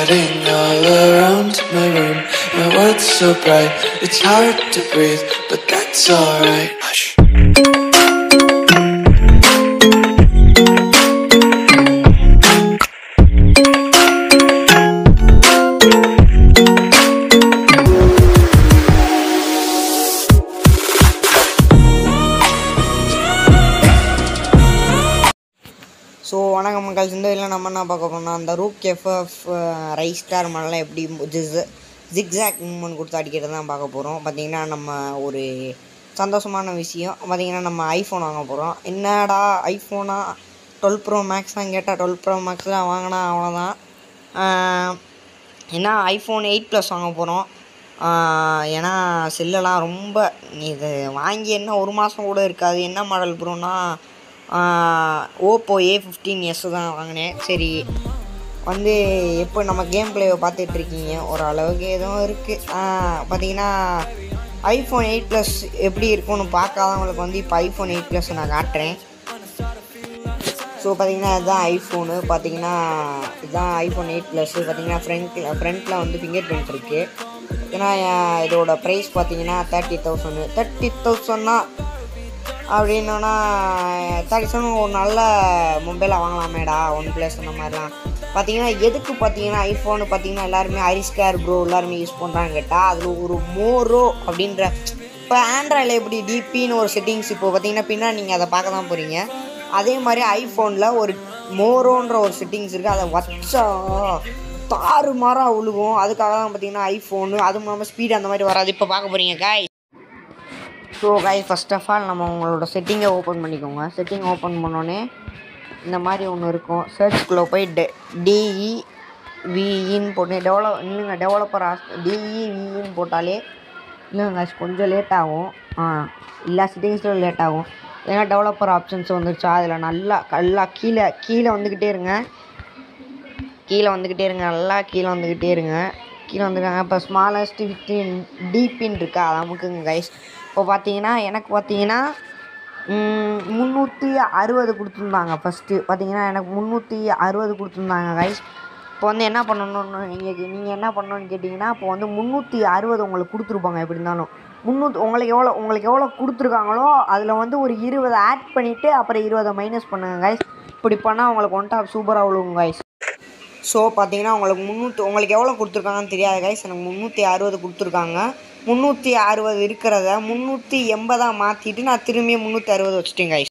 spreading all around my room. My world's so bright, it's hard to breathe, but that's alright. Hush. So வணக்கம் மக்கள் இந்த இதில் நம்ம என்ன பார்க்க போறோம்னா அந்த ரூக் எஃப்எஃப் ரைஸ் ஸ்டார் மாதிரிலாம் எப்படி ஜிஸ் ஜிக்ஸாக் மூமெண்ட் கொடுத்து அடிக்கிறது தான் பார்க்க போகிறோம் பார்த்தீங்கன்னா நம்ம ஒரு சந்தோஷமான விஷயம் பார்த்தீங்கன்னா நம்ம ஐஃபோன் வாங்க போகிறோம் என்னடா ஐஃபோனா டுவெல் ப்ரோ மேக்ஸ் தான் கேட்டால் டுவெல் ப்ரோ மேக்ஸ் தான் வாங்கினா அவ்வளோதான் ஏன்னா ஐஃபோன் எயிட் ப்ளஸ் வாங்க போகிறோம் ஏன்னா செல்லெல்லாம் ரொம்ப இது வாங்கி என்ன ஒரு மாதம் கூட இருக்காது என்ன மாடல் ப்ரோனா ஓப்போ ஏ ஃபிஃப்டீன் எஸ் தான் வாங்கினேன் சரி வந்து எப்போ நம்ம கேம் பிளேவை பார்த்துட்ருக்கீங்க ஒரு அளவுக்கு எதுவும் இருக்குது பார்த்தீங்கன்னா ஐஃபோன் எயிட் ப்ளஸ் எப்படி இருக்கும்னு பார்க்காதவங்களுக்கு வந்து இப்போ ஐஃபோன் எயிட் ப்ளஸ் நான் காட்டுறேன் ஸோ பார்த்தீங்கன்னா இதுதான் ஐஃபோனு பார்த்தீங்கன்னா இதுதான் ஐஃபோன் எயிட் ப்ளஸ் பார்த்தீங்கன்னா ஃப்ரண்ட்டில் ஃப்ரண்ட்டில் வந்து ஃபிங்கர் பிரிண்ட் இருக்குது ஏன்னா இதோட ப்ரைஸ் பார்த்தீங்கன்னா தேர்ட்டி தௌசண்ட் தேர்ட்டி தௌசண்ட்னா அப்படின்னோன்னா தேர்ட்டி தௌசண்ட் ஒரு நல்ல மொபைலை வாங்கலாமேடா ஒன் ப்ளஸ் அந்த மாதிரிலாம் பார்த்தீங்கன்னா எதுக்கு பார்த்தீங்கன்னா ஐஃபோனு பார்த்தீங்கன்னா எல்லாருமே ஐரிஸ்கேர் ப்ரோ எல்லாருமே யூஸ் பண்ணுறாங்க கேட்டால் அதில் ஒரு மோரோ அப்படின்ற இப்போ ஆண்ட்ராய்டில் எப்படி டிபின்னு ஒரு செட்டிங்ஸ் இப்போ பார்த்தீங்கன்னா பின்னாடி நீங்கள் அதை பார்க்க தான் போகிறீங்க அதே மாதிரி ஐஃபோனில் ஒரு மோரோன்ற ஒரு செட்டிங்ஸ் இருக்குது அதை வச்சா தாறு மாறாக விழுகும் அதுக்காக தான் பார்த்தீங்கன்னா ஐஃபோனு அதுவும் இல்லாமல் ஸ்பீடு அந்த மாதிரி வராது இப்போ பார்க்க போகிறீங்க காய் ஸோ காய் ஃபஸ்ட் ஆஃப் ஆல் நம்ம உங்களோட செட்டிங்கை ஓப்பன் பண்ணிக்கோங்க செட்டிங் ஓப்பன் பண்ணோன்னே இந்த மாதிரி ஒன்று இருக்கும் சர்ச்குள்ளே போய் டெ டிஇ விஇன்னு போட்டு டெவலப் இல்லைங்க டெவலப்பர் ஆஸ் டிஇ விஇன்னு போட்டாலே இல்லைங்க guys, கொஞ்சம் லேட் ஆகும் ஆ எல்லா செட்டிங்ஸ்லையும் லேட் ஆகும் ஏன்னா டெவலப்பர் ஆப்ஷன்ஸ் வந்துருச்சா அதில் நல்லா நல்லா கீழே கீழே வந்துக்கிட்டே இருங்க கீழே வந்துக்கிட்டே இருங்க நல்லா கீழே வந்துக்கிட்டே இருங்க கீழே வந்துருக்காங்க இப்போ ஸ்மாலஸ்ட் ஃபிஃப்டீன் டீப்பின் இருக்கா அது அமுக்குங்க கைஸ் இப்போ பார்த்தீங்கன்னா எனக்கு பார்த்தீங்கன்னா முந்நூற்றி அறுபது கொடுத்துருந்தாங்க ஃபஸ்ட்டு பார்த்தீங்கன்னா எனக்கு முந்நூற்றி அறுபது கொடுத்துருந்தாங்க கைஸ் இப்போ வந்து என்ன பண்ணணும்னு நீங்கள் நீங்கள் என்ன பண்ணணும்னு கேட்டிங்கன்னா இப்போ வந்து முந்நூற்றி அறுபது உங்களுக்கு கொடுத்துருப்பாங்க எப்படி இருந்தாலும் முந்நூற்றி உங்களுக்கு எவ்வளோ உங்களுக்கு எவ்வளோ கொடுத்துருக்காங்களோ அதில் வந்து ஒரு இருபது ஆட் பண்ணிவிட்டு அப்புறம் இருபதை மைனஸ் பண்ணுங்க கைஸ் இப்படி பண்ணால் உங்களுக்கு ஒன் டாப் சூப்பராக விழுவும் கைஸ் ஸோ பார்த்தீங்கன்னா உங்களுக்கு முந்நூற்றி உங்களுக்கு எவ்வளோ கொடுத்துருக்காங்கன்னு தெரியாது கைஸ் எனக்கு முந்நூற்றி அறுபது கொடுத்துருக்காங்க முந்நூற்றி அறுபது இருக்கிறத முந்நூற்றி எண்பதாக மாற்றிட்டு நான் திரும்பியும் முந்நூற்றி அறுபது வச்சுட்டேன் கைஸ்